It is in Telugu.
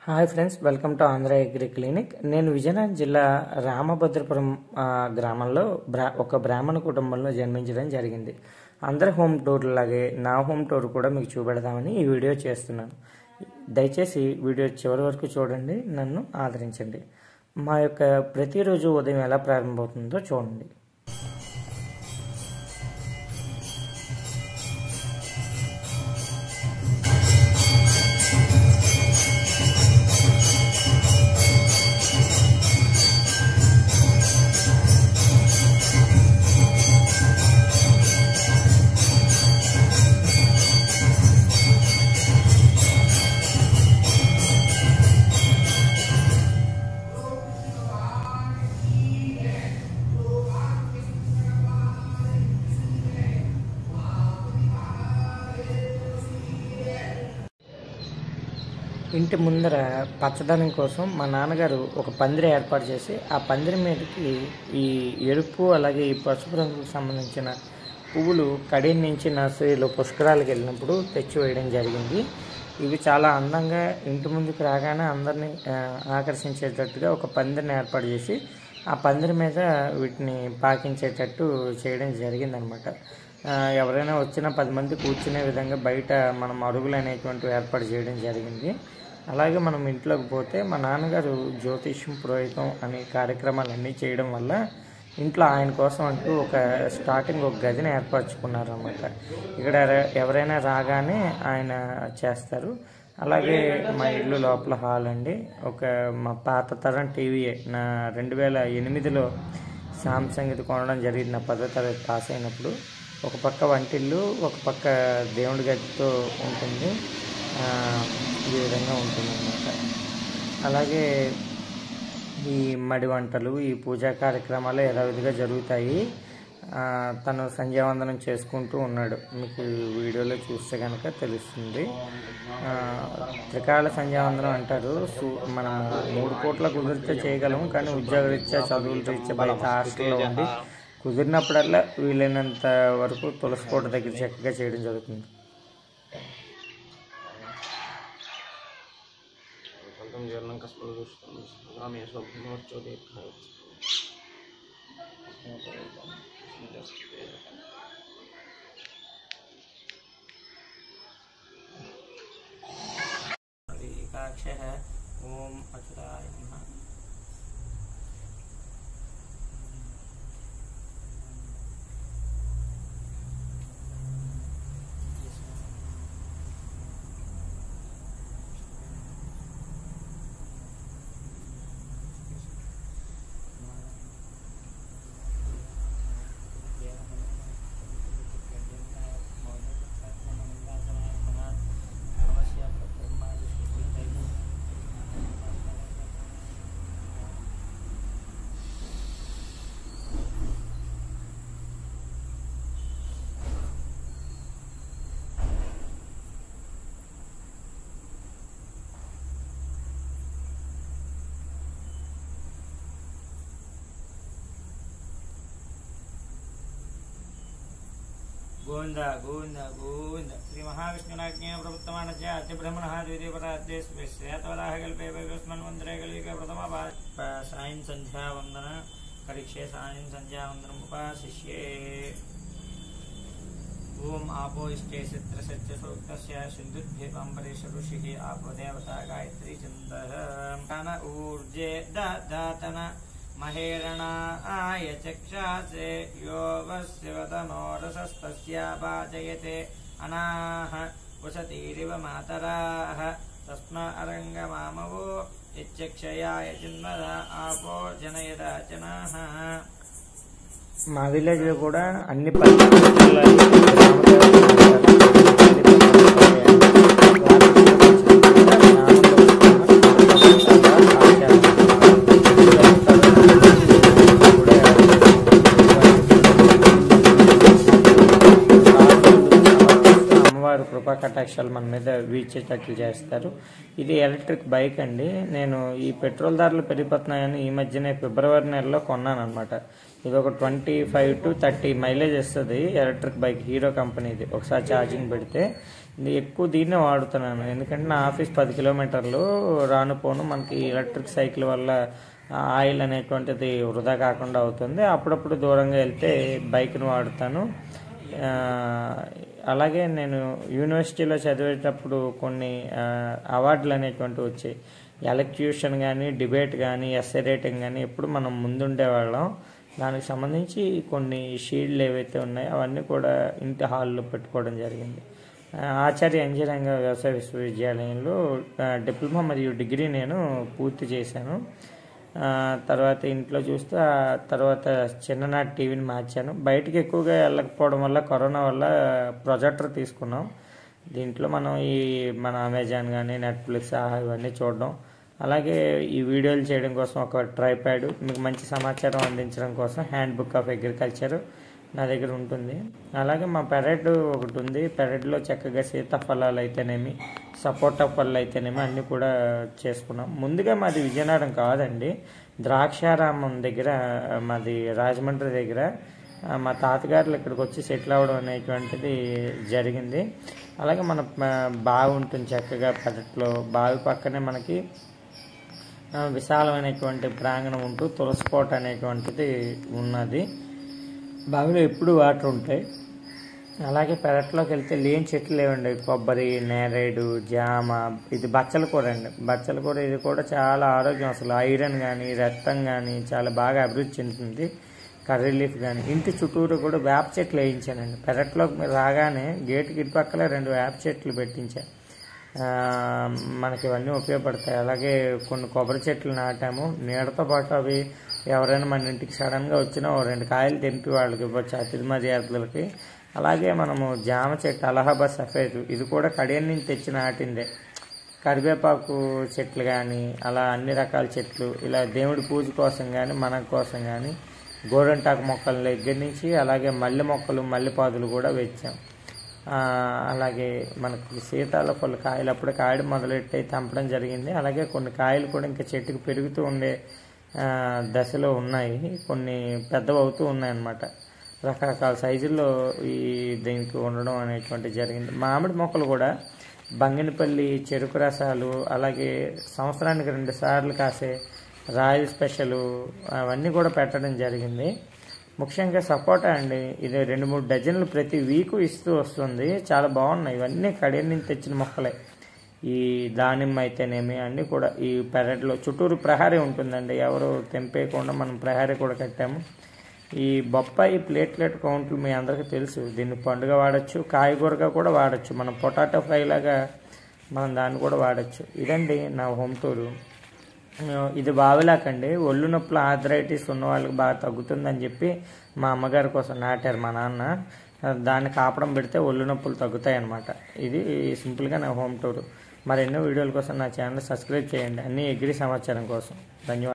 hi friends welcome to Andhra agri clinic నేను విజయనగరం జిల్లా రామభద్రపురం ఆ, గ్రామంలో బ్రా ఒక బ్రాహ్మణ కుటుంబంలో జన్మించడం జరిగింది అందరి హోమ్ టూర్ లాగే నా హోమ్ టూర్ కూడా మీకు చూపెడదామని ఈ వీడియో చేస్తున్నాను దయచేసి వీడియో చివరి వరకు చూడండి నన్ను ఆదరించండి మా యొక్క ప్రతిరోజు ఉదయం ఎలా ప్రారంభమవుతుందో చూడండి ఇంటి ముందర పచ్చదనం కోసం మా నాన్నగారు ఒక పందిరి ఏర్పాటు చేసి ఆ పందిరి మీదకి ఈ ఎరుపు అలాగే ఈ పసుపు రంగుకు సంబంధించిన పువ్వులు కడియం నుంచి నర్సరీలో పుష్కరాలకు వెళ్ళినప్పుడు తెచ్చి వేయడం జరిగింది ఇవి చాలా అందంగా ఇంటి ముందుకు రాగానే అందరినీ ఆ, ఆకర్షించేటట్టుగా ఒక పందిరిని ఏర్పాటు చేసి ఆ పందిరి మీద వీటిని పాకించేటట్టు చేయడం జరిగిందనమాట ఆ, ఎవరైనా వచ్చినా పది మంది కూర్చునే విధంగా బయట మనం అరుగులు అనేటువంటివి ఏర్పాటు చేయడం జరిగింది అలాగే మనం ఇంట్లోకి పోతే మా నాన్నగారు జ్యోతిష్యం పురోహితం అనే కార్యక్రమాలన్నీ చేయడం వల్ల ఇంట్లో ఆయన కోసం అంటూ ఒక స్టార్టింగ్ ఒక గదిని ఏర్పరచుకున్నారు అనమాట ఇక్కడ ఎవరైనా రాగానే ఆయన చేస్తారు అలాగే మా ఇల్లు లోపల హాల్ అండి ఒక మా పాత తరం టీవీ నా రెండు వేల ఎనిమిదిలో సామ్సంగ్ ఇది కొనడం జరిగింది నా పదో తరగతి పాస్ అయినప్పుడు ఒక పక్క వంటిల్లు ఒక పక్క దేవుడి గదితో ఉంటుంది ఆ, ఈ విధంగా ఉంటుంది అలాగే ఈ మడి వంటలు ఈ పూజా కార్యక్రమాలు యథావిధిగా జరుగుతాయి ఆ, తను సంధ్యావందనం చేసుకుంటూ ఉన్నాడు మీకు ఈ వీడియోలో చూస్తే కనుక తెలుస్తుంది ఆ, త్రికాల సంధ్యావందనం అంటారు సు- మనం మూడు పూట్ల కుదిరితే చేయగలము కానీ ఉద్యోగ రీత్యా చదువుల రీత్యా బయట హాస్టల్లో ఉండి కుదిరినప్పుడల్లా వీలైనంత వరకు తులసి కోట దగ్గర చక్కగా చేయడం జరుగుతుంది Quantum giorno Caspolus, Rami e Sopra Morcio di एकाक्षः ॐ अच्युताय नमः గోవింద గోవింద గోవింద శ్రీ మహావిష్ణునాజ్ఞ ప్రవృత్తమానస్య అత్యబ్రహ్మణ ద్వితీయపరాధ్యే శ్వేతవరాహకల్పే వైవస్మన్వంతరే కలియుగ ప్రథమ పా- పా- సాయం సంధ్యా వందన కరిష్యే సాయం సంధ్యా వందనం ఉపాశిష్యే ఓం ఆపో ఇష్టే చిత్ర సత్య సూక్తస్య సింధుద్భీపాంబరీష ఋషిః ఆపో దేవతా గాయత్రీ చింతన ఊర్జే దాతన మహేరణాయ చక్షాసే యో వస్యవతనోరసస్తస్యా పాచయతే అనాహ వసతిరివ మాతరాః తస్మా అరంగమామవో యచ్చక్షయాయ చిన్మద ఆపో జనయద జనాః మా విలేజ్ లో కూడా అన్ని అమ్మవారి కృపా కటాక్షాలు మన మీద వీచేటట్లు చేస్తారు ఇది ఎలక్ట్రిక్ బైక్ అండి నేను ఈ పెట్రోల్ ధరలు పెరిగిపోతున్నాయని ఈ మధ్యనే ఫిబ్రవరి నెలలో కొన్నాను అనమాట ఇది ఒక twenty five to thirty mileage ఇస్తుంది ఎలక్ట్రిక్ బైక్ హీరో కంపెనీది ఒకసారి ఛార్జింగ్ పెడితే ఇది ఎక్కువ దీన్నే వాడుతున్నాను ఎందుకంటే నా ఆఫీస్ పది కిలోమీటర్లు రాను పోను మనకి ఎలక్ట్రిక్ సైకిల్ వల్ల ఆ ఆయిల్ అనేటువంటిది వృధా కాకుండా అవుతుంది అప్పుడప్పుడు దూరంగా వెళ్తే బైక్ను వాడుతాను ఆ, అలాగే నేను యూనివర్సిటీలో చదివేటప్పుడు కొన్ని ఆ, అవార్డులు అనేటువంటివి వచ్చాయి ఎలక్ట్యూషన్ కానీ డిబేట్ కానీ ఎస్ఏ రేటింగ్ కానీ ఎప్పుడు మనం ముందుండేవాళ్ళం దానికి సంబంధించి కొన్ని షీల్డ్లు ఏవైతే ఉన్నాయో అవన్నీ కూడా ఇంటి హాల్లో పెట్టుకోవడం జరిగింది ఆ, ఆచార్య ఇంజనీరింగ్ వ్యవసాయ విశ్వవిద్యాలయంలో ఆ, డిప్లొమా మరియు డిగ్రీ నేను పూర్తి చేశాను ఆ, తర్వాత ఇంట్లో చూస్తే ఆ తర్వాత చిన్ననాటి టీవీని మార్చాను బయటికి ఎక్కువగా వెళ్ళకపోవడం వల్ల కరోనా వల్ల ప్రొజెక్టర్ తీసుకున్నాం దీంట్లో మనం ఈ మన అమెజాన్ కానీ నెట్ఫ్లిక్స్ ఆహా ఇవన్నీ చూడడం అలాగే ఈ వీడియోలు చేయడం కోసం ఒక ట్రైప్యాడ్ మీకు మంచి సమాచారం అందించడం కోసం హ్యాండ్ బుక్ ఆఫ్ అగ్రికల్చర్ నా దగ్గర ఉంటుంది అలాగే మా పెరడ్ ఒకటి ఉంది పెరడ్లో చక్కగా సీతాఫలాలు అయితేనేమి సపోటా పళ్ళు అయితేనేమి అన్నీ కూడా చేసుకున్నాం ముందుగా మాది విజయనగరం కాదండి ద్రాక్షారామం దగ్గర మాది రాజమండ్రి దగ్గర ఆ, మా తాతగారులు ఇక్కడికి వచ్చి సెటిల్ అవ్వడం అనేటువంటిది జరిగింది అలాగే మన ఆ, బావి ఉంటుంది చక్కగా పెరట్లో బావి పక్కనే మనకి ఆ, విశాలమైనటువంటి ప్రాంగణం ఉంటూ తులసికోట అనేటువంటిది ఉన్నది బావిలో ఎప్పుడు వాటర్ ఉంటాయి అలాగే పెరట్లోకి వెళ్తే లేని చెట్లు లేవండి కొబ్బరి నేరేడు జామ ఇది బచ్చల కూర అండి బచ్చల కూర ఇది కూడా చాలా ఆరోగ్యం అసలు ఐరన్ కానీ రక్తం కానీ చాలా బాగా అభివృద్ధి చెందుతుంది కర్రీ లీఫ్ కానీ ఇంటి చుట్టూరు కూడా వేప చెట్లు వేయించానండి పెరట్లోకి మీరు రాగానే గేటుకి ఇటు పక్కల రెండు వేప చెట్లు పెట్టించాను ఆ, మనకి ఇవన్నీ ఉపయోగపడతాయి అలాగే కొన్ని కొబ్బరి చెట్లు నాటాము నీడతో పాటు అవి ఎవరైనా మన ఇంటికి సడన్గా వచ్చినా ఓ రెండు కాయలు తెంపి వాళ్ళకి ఇవ్వచ్చు అతిథి మర్యాదలకి అలాగే మనము జామ చెట్టు అలహాబాద్ సఫేద్ ఇది కూడా కడియం నుంచి తెచ్చి నాటిందే కరివేపాకు చెట్లు కానీ అలా అన్ని రకాల చెట్లు ఇలా దేవుడి పూజ కోసం కానీ మన కోసం కానీ గోడంటాకు మొక్కల దగ్గర నుంచి అలాగే మల్లె మొక్కలు మల్లెపాదులు కూడా వేచాం ఆ, అలాగే మనకి సీతాల పళ్ళు కాయలు అప్పుడే కాయడం మొదలెట్టి తెంపడం జరిగింది అలాగే కొన్ని కాయలు కూడా ఇంకా చెట్టుకు పెరుగుతూ ఉండే ఆ, దశలో ఉన్నాయి కొన్ని పెద్దవి అవుతూ ఉన్నాయి అన్నమాట రకరకాల సైజుల్లో ఈ దీనికి ఉండడం అనేటువంటి జరిగింది మామిడి మొక్కలు కూడా బంగినపల్లి చెరుకు రసాలు అలాగే సంవత్సరానికి రెండు సార్లు కాసే రాయల్ స్పెషల్ అవన్నీ కూడా పెట్టడం జరిగింది ముఖ్యంగా సపోటా అండి ఇది రెండు మూడు డజన్లు ప్రతి వీక్ ఇస్తూ వస్తుంది చాలా బాగున్నాయి ఇవన్నీ కడియం నుంచి తెచ్చిన మొక్కలే ఈ దానిమ్మ అయితేనేమి అన్నీ కూడా ఈ పెరట్లో చుట్టూరు ప్రహారీ ఉంటుందండి ఎవరు తెంపేయకుండా మనం ప్రహారీ కూడా కట్టాము ఈ బొప్పాయి ప్లేట్లెట్ కౌంట్లు మీ అందరికీ తెలుసు దీన్ని పండుగ వాడచ్చు కాయగూరగా కూడా వాడచ్చు మనం పొటాటో ఫ్రై లాగా మనం దాన్ని కూడా వాడచ్చు ఇదండి నా హోమ్ టూరు ఆ, ఇది బావిలాకండి ఒళ్ళు నొప్పులు ఆథరైటిస్ ఉన్న వాళ్ళకి బాగా తగ్గుతుందని చెప్పి మా అమ్మగారి కోసం నాటారు మా నాన్న ఆ, దాన్ని కాపడం పెడితే ఒళ్ళు నొప్పులు తగ్గుతాయి అనమాట ఇది సింపుల్గా నా హోమ్ టూర్ మరెన్నో వీడియోల కోసం నా ఛానల్ సబ్స్క్రైబ్ చేయండి అన్ని ఎగ్రి సమాచారం కోసం ధన్యవాదాలు